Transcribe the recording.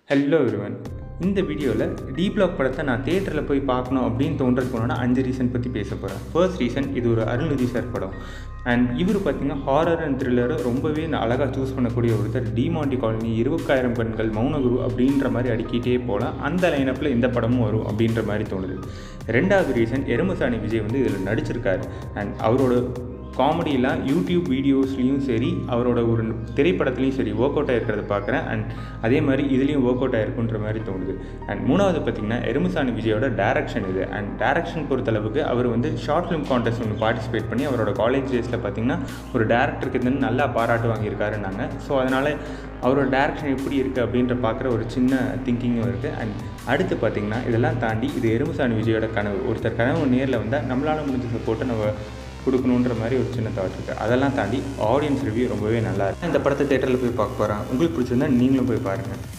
hello everyone இந்த வீடியோவில் D black படத்தை நான் தேட்டரில் போய் பார்க்கணும் அப்படின்னு தோன்றதுக்கு முன்னாடி அஞ்சு ரீசன் பற்றி பேச போகிறேன் ஃபர்ஸ்ட் ரீசன் இது ஒரு அருள்நிதி சார் படம் அண்ட் இவர் பார்த்தீங்கன்னா ஹாரர் அண்ட் த்ரில்லரை ரொம்பவே அழகாக சூஸ் பண்ணக்கூடிய ஒருத்தர் டிமாண்டி காலனி இருபக்காயிரம் பெண்கள் மௌனகுரு அப்படின்ற மாதிரி அடிக்கிட்டே போகலாம் அந்த லைனப்பில் இந்த படமும் வரும் அப்படின்ற மாதிரி தோணுது ரெண்டாவது ரீசன் எருமசாணி விஜய் வந்து இதில் நடிச்சிருக்காரு அண்ட் அவரோட காமெடியெலாம் யூடியூப் வீடியோஸ்லேயும் சரி அவரோட ஒரு திரைப்படத்துலையும் சரி ஒர்க் அவுட் ஆகிருக்கிறத பார்க்குறேன் அண்ட் அதே மாதிரி இதுலேயும் ஒர்க் அவுட் ஆகிருக்குன்ற மாதிரி தோணுது அண்ட் மூணாவது பார்த்திங்கன்னா எருமசாணி விஜயோட டேரக்ஷன் இது அண்ட் டேரக்ஷன் பொறுத்தளவுக்கு அவர் வந்து ஷார்ட் ஃபிலிம் கான்டெஸ்ட் ஒன்று பார்ட்டிசிபேட் பண்ணி அவரோட காலேஜ் டேஸில் பார்த்திங்கன்னா ஒரு டேரக்டருக்கு இதுன்னு நல்லா பாராட்டு வாங்கியிருக்காருன்னாங்க ஸோ அதனால் அவரோட டேரக்ஷன் எப்படி இருக்குது அப்படின்ற பார்க்குற ஒரு சின்ன திங்கிங்கும் இருக்குது அண்ட் அடுத்து பார்த்திங்கன்னா இதெல்லாம் தாண்டி இது எருமசாணி விஜயோட கனவு ஒருத்தர் கனவு நேரில் வந்தால் நம்மளால் முடிஞ்ச சப்போர்ட்டை நம்ம கொடுக்கணுன்ற மாதிரி ஒரு சின்ன தாட் இருக்குது அதெல்லாம் தாண்டி ஆடியன்ஸ் ரிவ்யூ ரொம்பவே நல்லா இருக்கு இந்த படத்தை தேட்டரில் போய் பார்க்க போகிறேன் உங்களுக்கு பிடிச்சிருந்தா நீங்களும் போய் பாருங்கள்